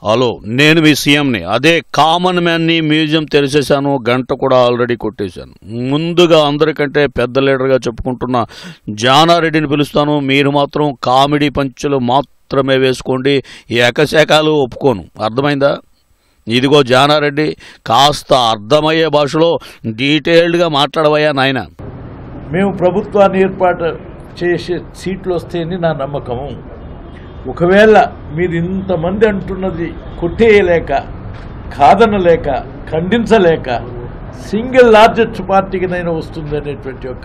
Hello నేను మీ సీఎంని అదే కామన్ మ్యాన్ని మ్యూజియం తెరిచేశాను గంట కూడా ఆల్రెడీ కొట్టేశాను ముందుగా అందరికంటే పెద్ద లీడర్గా చెప్పుకుంటున్న జానారెడ్డిని పిలుస్తాను మీరు మాత్రం కామెడీ పంచులు మాత్రమే వేసుకోండి ఈ ఏకశాఖలు ఒప్పుకోను అర్థమైందా ఇదిగో జానారెడ్డి కాస్త అర్థమయ్యే భాషలో డీటెయిల్డ్గా మాట్లాడవయ్యా నాయన మేము ప్రభుత్వాన్ని ఏర్పాటు చేసే సీట్లు వస్తాయని నా నమ్మకము ఒకవేళ మీరు ఇంతమంది అంటున్నది కొట్టేయలేక కాదనలేక ఖండించలేక సింగిల్ లార్జెస్ట్ పార్టీకినైనా వస్తుంది అనేటువంటి యొక్క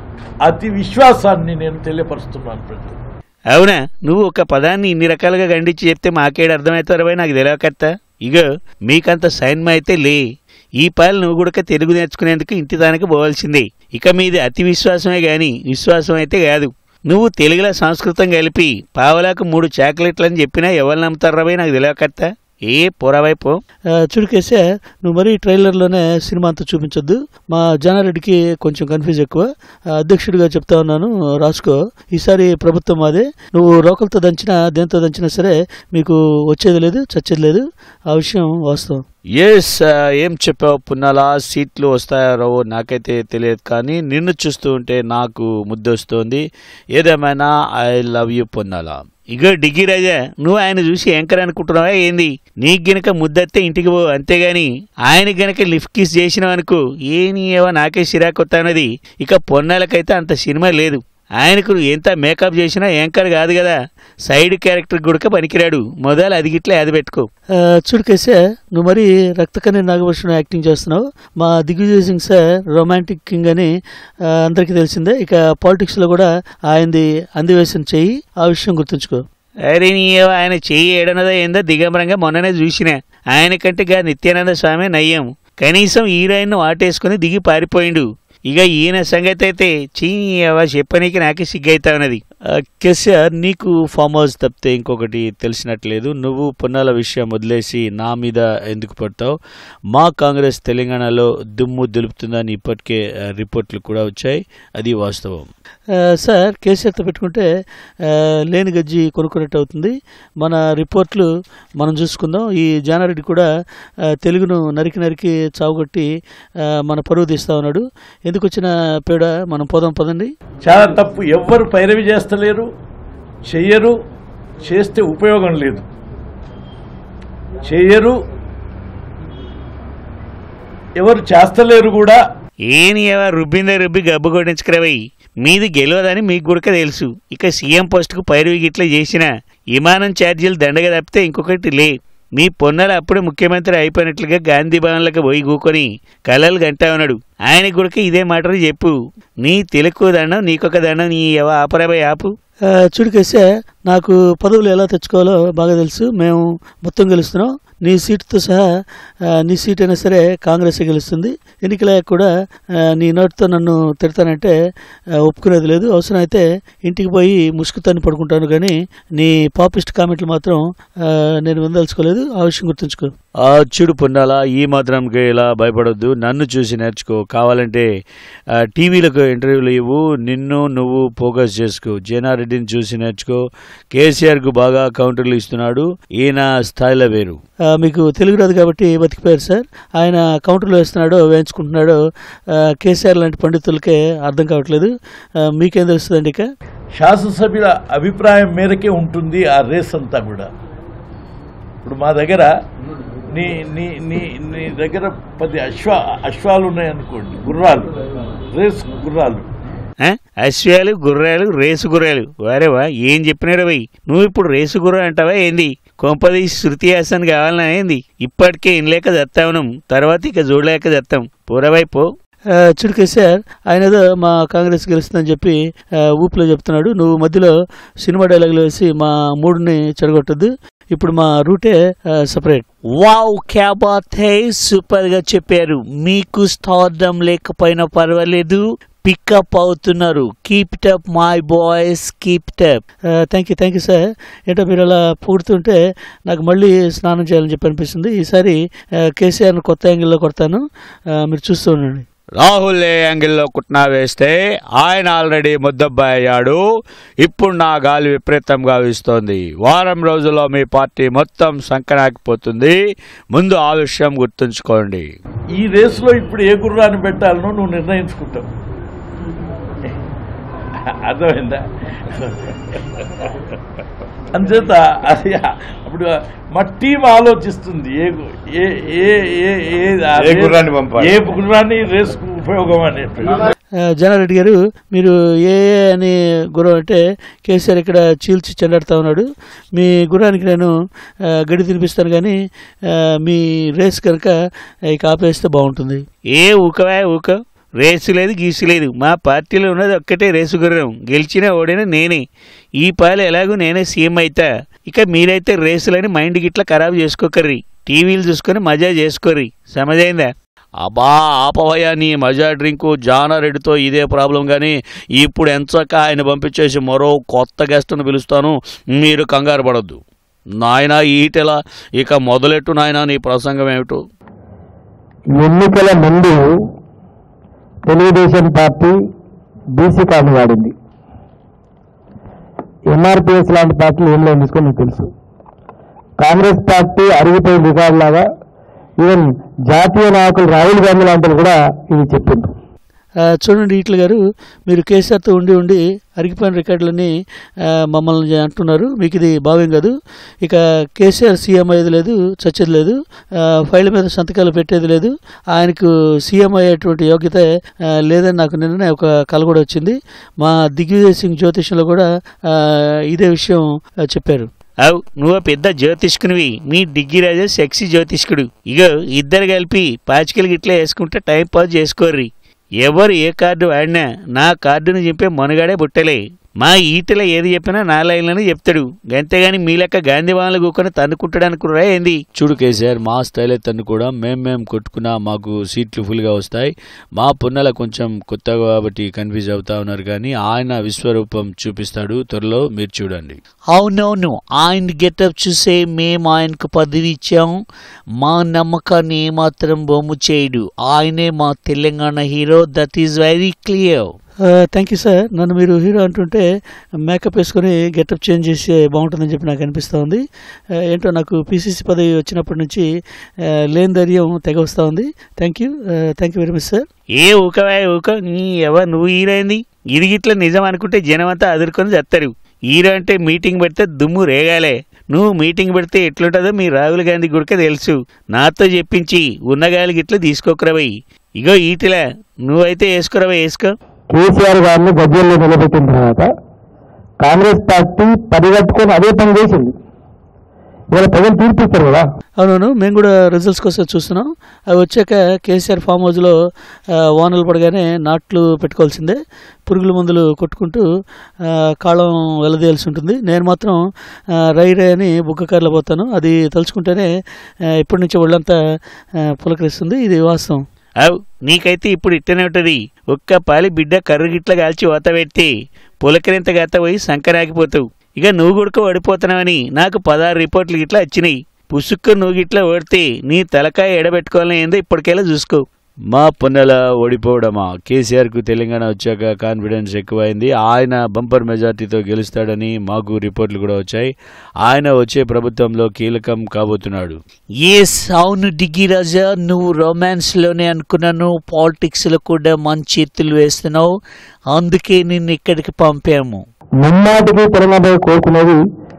అతి విశ్వాసాన్ని నేను తెలియపరుస్తున్నాను ప్రజలు అవునా నువ్వు ఒక పదాన్ని ఇన్ని రకాలుగా ఖండించి చెప్తే మాకేడు అర్థమవుతారు నాకు తెలియకత్తా ఇగో మీకంత సైన్మ అయితే లే ఈ పాలు నువ్వు కూడా తెలుగు నేర్చుకునేందుకు ఇంటి దానికి పోవాల్సిందే ఇక మీది అతి విశ్వాసమే గాని విశ్వాసం అయితే కాదు నువ్వు తెలుగులో సంస్కృతం కలిపి పావలాకు మూడు చాక్లెట్లు అని చెప్పినా ఎవరు నమ్ముతారా భయ్ నాకు తెలియకత్తా ఏ పోరావైపు చుడికేసే నువ్వు మరీ ట్రైలర్లోనే సినిమా అంతా చూపించొద్దు మా జానారెడ్డికి కొంచెం కన్ఫ్యూజ్ ఎక్కువ ఆ, అధ్యక్షుడిగా చెప్తా ఉన్నాను రాసుకో ఈసారి ప్రభుత్వం మాదే నువ్వు రోకలతో దంచినా దేంతో దంచినా సరే మీకు వచ్చేది లేదు చచ్చేది లేదు ఆ విషయం వాస్తవం ఎస్ ఏం చెప్పావు పున్నాలా సీట్లు వస్తాయో రావో నాకైతే తెలియదు కానీ నిన్ను చూస్తూ ఉంటే నాకు ముద్దొస్తోంది ఏదేమైనా ఐ లవ్ యూ పున్నాలా ఇగో డిగ్రీ రాజా నువ్వు ఆయన చూసి యాంకర్ అనుకుంటున్నావా ఏంది నీకు గనక ముద్దస్తే ఇంటికి పో అంతేగాని ఆయన గనక లిఫ్ట్ కిస్ చేసినావు అనుకో ఏ నీవో నాకే సిరాకొత్తానది ఇక పొన్నాలకైతే అంత సినిమా లేదు ఆయనకు ఎంత మేకప్ చేసినా యాంకర్ కాదు కదా సైడ్ క్యారెక్టర్ కూడా పనికిరాడు మొదలు అది గిట్లా అది పెట్టుకో ఆ, చుడికేసే నువ్వు మరీ రక్తకన్య నాగభూషణం యాక్టింగ్ చేస్తున్నావు మా Digvijay Singh sir romantic king అని ఆ, అందరికీ తెలిసిందే ఇక పాలిటిక్స్లో కూడా ఆయనది అందివేసిన చెయ్యి ఆ విషయం గుర్తుంచుకో అరే నీ ఆయన చెయ్యి ఏడనదో ఏందో దిగంబరంగా మొన్ననే చూసిన ఆయన కంటే గా నిత్యానంద స్వామి నయ్యం కనీసం హీరోయిన్ వాటేసుకుని దిగి పారిపోయిండు ఇక ఈయన సంగతి అయితే చీ చెప్పనీకి నాకే సిగ్గైతా ఉన్నది ఆ, కేసీఆర్ నీకు ఫామ్ హౌస్ తప్పితే ఇంకొకటి తెలిసినట్లేదు నువ్వు పున్నాల విషయం వదిలేసి నా మీద ఎందుకు పడతావు మా కాంగ్రెస్ తెలంగాణలో దుమ్ము దులుపుతుందని ఇప్పటికే ఆ, రిపోర్ట్లు కూడా వచ్చాయి అది వాస్తవం ఆ, సార్ కేసీఆర్తో పెట్టుకుంటే ఆ, లేని గజ్జి కొనుక్కున్నట్టు అవుతుంది మన రిపోర్ట్లు మనం చూసుకుందాం ఈ జానారెడ్డి కూడా ఆ, తెలుగును నరికి నరికి చావుగొట్టి ఆ, మన పరువు తీస్తా ఉన్నాడు ఎందుకు వచ్చిన పేడ మనం పోదాం పదండి చాలా తప్పు ఎవ్వరు పైరవి చేస్తలేరు చెయ్యరు చేస్తే ఉపయోగం లేదు చెయ్యరు ఎవరు చేస్తలేరు కూడా ఏని ఎవ రుబ్బిందే రుబ్బి గబ్బు కొట్టించుకురావై మీది గెలవదని మీకు కూడా తెలుసు ఇక సీఎం పోస్టుకు పైరువి గిట్ల చేసిన విమానం ఛార్జీలు దండగా తప్పితే ఇంకొకటి లే మీ పొన్నలు అప్పుడే ముఖ్యమంత్రి అయిపోయినట్లుగా గాంధీ భవన్లకు పోయి కూకొని కలలు గంటా ఉన్నాడు ఆయన గుడికి ఇదే మాటలు చెప్పు నీ తెలుగు దండం నీకొక దండం నీ ఎవ ఆపరాబై ఆపు ఆ, చుడికేసే నాకు పదవులు ఎలా తెచ్చుకోవాలో బాగా తెలుసు మేము మొత్తం గెలుస్తున్నాం నీ సీటుతో సహా ఆ, నీ సీట్ అయినా సరే కాంగ్రెస్ గెలుస్తుంది ఎన్నికలయ్యాక కూడా ఆ, నీ నోటితో నన్ను తిడతానంటే ఆ, ఒప్పుకునేది లేదు అవసరమైతే ఇంటికి పోయి ముసుగుతాన్ని పడుకుంటాను కానీ నీ పాపిస్ట్ కామెంట్లు మాత్రం ఆ, నేను విందలుచుకోలేదు ఆ విషయం గుర్తుంచుకో ఆ చూడు పున్నాల ఈ మాత్రంకి ఇలా భయపడొద్దు నన్ను చూసి నేర్చుకో కావాలంటే ఆ, టీవీలకు ఇంటర్వ్యూలు ఇవ్వు నిన్ను నువ్వు ఫోకస్ చేసుకో జేనారెడ్డిని చూసి నేర్చుకో కేసీఆర్కు బాగా కౌంటర్లు ఇస్తున్నాడు ఈయన స్థాయిలో వేరు ఆ, మీకు తెలుగు రాదు కాబట్టి బతికిపోయారు సార్ ఆయన కౌంటర్లో వేస్తున్నాడో వేయించుకుంటున్నాడో ఆ, కేసీఆర్ లాంటి పండితులకే అర్థం కావట్లేదు ఆ, మీకేం తెలుస్తుందండి ఇక శాసనసభ్యుల అభిప్రాయం మేరకే ఉంటుంది ఆ రేస్ అంతా కూడా ఇప్పుడు మా దగ్గర నీ నీ నీ నీ దగ్గర పది అశ్వ అశ్వాలు ఉన్నాయనుకోండి గుర్రాలు రేస్ గుర్రాలు ఆ? అశ్వాలు గుర్రాలు రేసు గుర్రాలు వారేవా ఏం చెప్పినారు భయ్ నువ్వు ఇప్పుడు రేసు గుర్ర అంటావా ఏంది కొంపది శృతి హాసన్ కావాలన్నా ఏంది ఇప్పటికే ఇన్లేక దత్తావనం తర్వాత ఇక చూడలేక దత్తాం పూరవై పో ఆ, చుడికే సార్ ఆయన ఏదో మా కాంగ్రెస్ గెలుస్తుందని చెప్పి ఆ, ఊపిలో చెప్తున్నాడు నువ్వు మధ్యలో సినిమా డైలాగులు వేసి మా మూడుని చెడగొట్టద్దు ఇప్పుడు మా రూటే సపరేట్ వావ్ క్యా బాత్ హై సూపర్ గా చెప్పారు మీకు స్థార్థం లేకపోయినా పర్వాలేదు పికప్ అవుతున్నారు keep it up my boys keep it up thank you thank you sir ఏంటో మీరు అలా పొగుడుతుంటే నాకు మళ్ళీ స్నానం చేయాలని చెప్పి అనిపిస్తుంది ఈసారి ఆ, కేసీఆర్ని కొత్త యాంగిల్లో కొడతాను ఆ, మీరు చూస్తూ ఉండండి రాహుల్ ఏ యాంగిల్లో కుట్నా వేస్తే ఆయన ఆల్రెడీ ముద్దబ్బాయి అయ్యాడు ఇప్పుడు నా గాలి విపరీతంగా వీస్తోంది వారం రోజుల్లో మీ పార్టీ మొత్తం సంకనాకిపోతుంది ముందు ఆ విషయం గుర్తుంచుకోండి ఈ రేసులో ఇప్పుడు ఏ గుర్రాన్ని పెట్టాలనో నువ్వు నిర్ణయించుకుంటావు అర్థమైందా అంచేత అది అప్పుడు మా టీం ఆలోచిస్తుంది ఏ గు- ఏ ఏ ఏ ఏ ఆ ఏ గుర్రాన్ని పంపాలి? ఏ గుర్రాన్ని రేసుకు ఉపయోగం అనేట్టు ఆ, జనారెడ్డి గారు మీరు ఏ ఏ అని గుర్రం అంటే కేసీఆర్ ఇక్కడ చీల్చి చెండాడుతా ఉన్నాడు మీ గుర్రానికి నేను ఆ, గడి తినిపిస్తాను కానీ ఆ, మీ రేస్ కనుక ఇక ఆపేస్తే బాగుంటుంది ఏ ఊకవా ఊక రేసు లేదు గీసు లేదు మా పార్టీలో ఉన్నది ఒక్కటే రేసు గుర్రం గెలిచినా ఓడినా నేనే ఈ పాలు ఎలాగూ నేనే సీఎం అయితా ఇక మీరైతే రేసులని మైండ్ గిట్లా ఖరాబ్ చేసుకోకర్రి టీవీలు చూసుకొని మజా చేసుకోర్రి సమజైందా అబ్బా ఆపవయ్యా నీ మజా డ్రింకు జానారెడ్డితో ఇదే ప్రాబ్లం కానీ ఇప్పుడు ఎంచక్క ఆయన పంపించేసి మరో కొత్త గెస్ట్ను పిలుస్తాను మీరు కంగారు పడద్దు నాయన ఈటెలా ఇక మొదలెట్టు నాయన నీ ప్రసంగం ఏమిటో ఎన్నికల ముందు తెలుగుదేశం పార్టీ బీసీ కార్డు వాడింది ఎంఆర్పిఎస్ లాంటి పార్టీలు ఏం లేదు తీసుకొని మీకు తెలుసు కాంగ్రెస్ పార్టీ అరిగిపోయిన రికార్డు లాగా ఈవెన్ జాతీయ నాయకులు రాహుల్ గాంధీ లాంటి వాళ్ళు కూడా ఇది చెప్పిండ్రు ఆ, చూడండి ఈట్ల గారు మీరు కేసీఆర్తో ఉండి ఉండి అరిగిపోయిన రికార్డులని ఆ, మమ్మల్ని అంటున్నారు మీకు ఇది భావ్యం కాదు ఇక కేసీఆర్ సీఎం అయ్యేది లేదు చచ్చేది లేదు ఆ, ఫైళ్ళ మీద సంతకాలు పెట్టేది లేదు ఆయనకు సీఎం అయ్యేటువంటి యోగ్యత ఆ, లేదని నాకు నిన్ననే ఒక కల కూడా వచ్చింది మా దిగ్విజయ్ సింగ్ జ్యోతిష్యంలో కూడా ఆ, ఇదే విషయం ఆ, చెప్పారు అవు నువ్వు పెద్ద జ్యోతిష్కునివి మీ డిగ్గిరాజా సెక్సీ జ్యోతిష్కుడు ఇగో ఇద్దరు కలిపి పాచికలు గిట్లా వేసుకుంటే టైం పాస్ చేసుకోర్రి ఎవరు ఏ కార్డు వాడినా నా కార్డును చెప్పే మనుగాడే బుట్టలే మా ఈటలో ఏది చెప్పినా నా లైన్లోనే చెప్తాడు గంతేగాని మీ లెక్క గాంధీ వాళ్ళని కూకొని తన్నుకుంటాడానికి రా ఏంది చూడు కేసీఆర్ మా స్టైల్ తను కూడా మేం మేం కొట్టుకున్నా మాకు సీట్లు ఫుల్గా వస్తాయి మా పున్నెల కొంచెం కొత్తగా కాబట్టి కన్ఫ్యూజ్ అవుతా ఉన్నారు కానీ ఆయన విశ్వరూపం చూపిస్తాడు త్వరలో మీరు చూడండి అవునవును ఆయన గెటప్ చూసే మేము ఆయనకు పదవి ఇచ్చాం మా నమ్మకాన్ని ఏమాత్రం బొమ్ము చేయడు ఆయనే మా Telangana hero that is very clear thank you sir నన్ను మీరు హీరో అంటుంటే మేకప్ వేసుకొని గెటప్ చేంజ్ చేస్తే బాగుంటుందని చెప్పి నాకు అనిపిస్తూ ఉంది ఆ, ఏంటో నాకు పీసీసీ పదవి వచ్చినప్పటి నుంచి ఆ, లేని ధైర్యం తెగ వస్తూ ఉంది thank you thank you very much sir ఏ ఊకవా ఊక నీ ఎవ నువ్వు హీరో అయింది ఇది గిట్ల నిజం అనుకుంటే జనం అంతా అదురుకొని చేస్తారు హీరో అంటే మీటింగ్ పెడితే దుమ్ము రేగాలే నువ్వు మీటింగ్ పెడితే ఎట్లుంటుందో మీ రాహుల్ గాంధీ గుడికే తెలుసు నాతో చెప్పించి ఉన్నగాలి గిట్ల తీసుకోకరవై ఇగో ఈటిలా నువ్వైతే వేసుకోరవా వేసుకో కేసీఆర్ గారిని గజ్జల్లో నిలబెట్టిన తర్వాత కాంగ్రెస్ పార్టీ పరిగెట్టుకొని అదే పని చేసింది ఇవాళ ప్రజలు తీర్పిస్తారు కదా అవునవును మేము కూడా రిజల్ట్స్ కోసం చూస్తున్నాం అవి వచ్చాక కేసీఆర్ ఫామ్ హౌస్లో ఆ, వానలు పడగానే నాట్లు పెట్టుకోవాల్సిందే పురుగుల మందులు కొట్టుకుంటూ ఆ, కాళ్ళం వెలదీయాల్సి ఉంటుంది నేను మాత్రం ఆ, రై రై అని బుగ్గకారులో పోతాను అది తలుచుకుంటేనే ఆ, ఇప్పటి నుంచి ఒళ్ళంతా ఆ, పులకరిస్తుంది ఇది వాస్తవం అవు నీకైతే ఇప్పుడు ఇట్టనే ఉంటది ఒక్క పాలి బిడ్డ కర్రు గిట్ల కాల్చి ఓత పెడితే పులకరింత గత పోయి సంకరాగిపోతావు ఇక నువ్వు గుడక ఓడిపోతున్నావని నాకు పదహారు రిపోర్ట్లు గిట్లా వచ్చినాయి పుసుక్కు నువ్వు గిట్లా ఓడితే నీ తలకాయ ఎడబెట్టుకోవాలని ఏందో ఇప్పటికెళ్ళా చూసుకో మా పున్నెల ఓడిపోవడమా కేసీఆర్కు తెలంగాణ వచ్చాక కాన్ఫిడెన్స్ ఎక్కువైంది ఆయన బంపర్ మెజార్టీతో గెలుస్తాడని మాకు రిపోర్ట్లు కూడా వచ్చాయి ఆయన వచ్చే ప్రభుత్వంలో కీలకం కాబోతున్నాడు ఎస్ అవును డిగ్గి రాజా నువ్వు రొమాన్స్ లోనే అనుకున్నాను పాలిటిక్స్ లో కూడా మంచి చేతులు వేస్తున్నావు అందుకే నిన్ను ఇక్కడికి పంపాము ముమ్మాటికి తెలంగాణ కోరుకునేది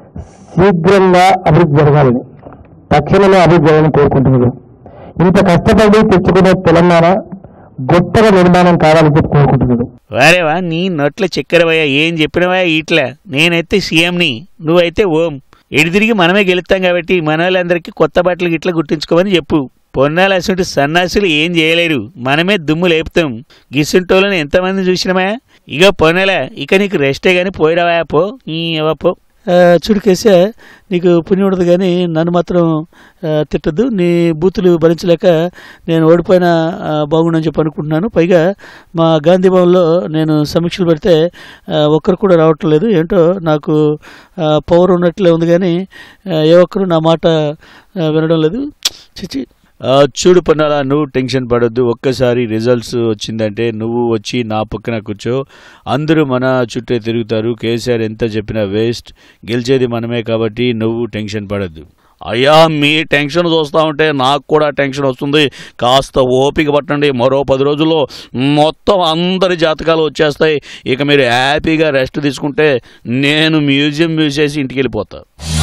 శీఘ్రంగా అభివృద్ధి జరగాలని తక్షణమే అభివృద్ధి జరగాలని కోరుకుంటున్నారు ఇంత కష్టపడి తెచ్చుకునే తెలంగాణ గొప్పగా నిర్మాణం కావాలని చెప్పి కోరుకుంటున్నారు వారేవా నీ నోట్ల చక్కెరవయ్యా ఏం చెప్పినవా ఇట్లా నేనైతే సీఎంని నువ్వైతే ఓం ఎడి తిరిగి మనమే గెలుస్తాం కాబట్టి మన వాళ్ళందరికీ కొత్త బట్టలు గిట్ల గుర్తించుకోమని చెప్పు పొన్నాలు అసలు సన్నాసులు ఏం చేయలేరు మనమే దుమ్ము లేపుతాం గిసుంటోళ్ళని ఎంతమంది చూసినామా ఇగో పొన్నెల ఇక నీకు రెస్టే గాని పోయిరావా పో ఈ ఎవ పో ఆ, చూడు కేసీఆర్ నీకు పుణ్యం ఉండదు కానీ నన్ను మాత్రం ఆ, తిట్టద్దు నీ బూతులు భరించలేక నేను ఓడిపోయినా ఆ, బాగుండని చెప్పి అనుకుంటున్నాను పైగా మా గాంధీ భవన్లో నేను సమీక్షలు పెడితే ఆ, ఒక్కరు కూడా రావటం లేదు ఏంటో నాకు పవర్ ఉన్నట్లే ఉంది కానీ ఆ, ఏ ఒక్కరు నా మాట ఆ, వినడం లేదు చిచి ఆ, చూడు పన్నాల నువ్వు టెన్షన్ పడొద్దు ఒక్కసారి రిజల్ట్స్ వచ్చిందంటే నువ్వు వచ్చి నా పక్కన కూర్చో అందరూ మన చుట్టే తిరుగుతారు కేసీఆర్ ఎంత చెప్పినా వేస్ట్ గెలిచేది మనమే కాబట్టి నువ్వు టెన్షన్ పడొద్దు అయ్యా మీ టెన్షన్ చూస్తూ ఉంటే నాకు కూడా టెన్షన్ వస్తుంది కాస్త ఓపిక పట్టండి మరో పది రోజుల్లో మొత్తం అందరి జాతకాలు వచ్చేస్తాయి ఇక మీరు హ్యాపీగా రెస్ట్ తీసుకుంటే నేను మ్యూజియం మూసేసి ఇంటికి వెళ్ళిపోతా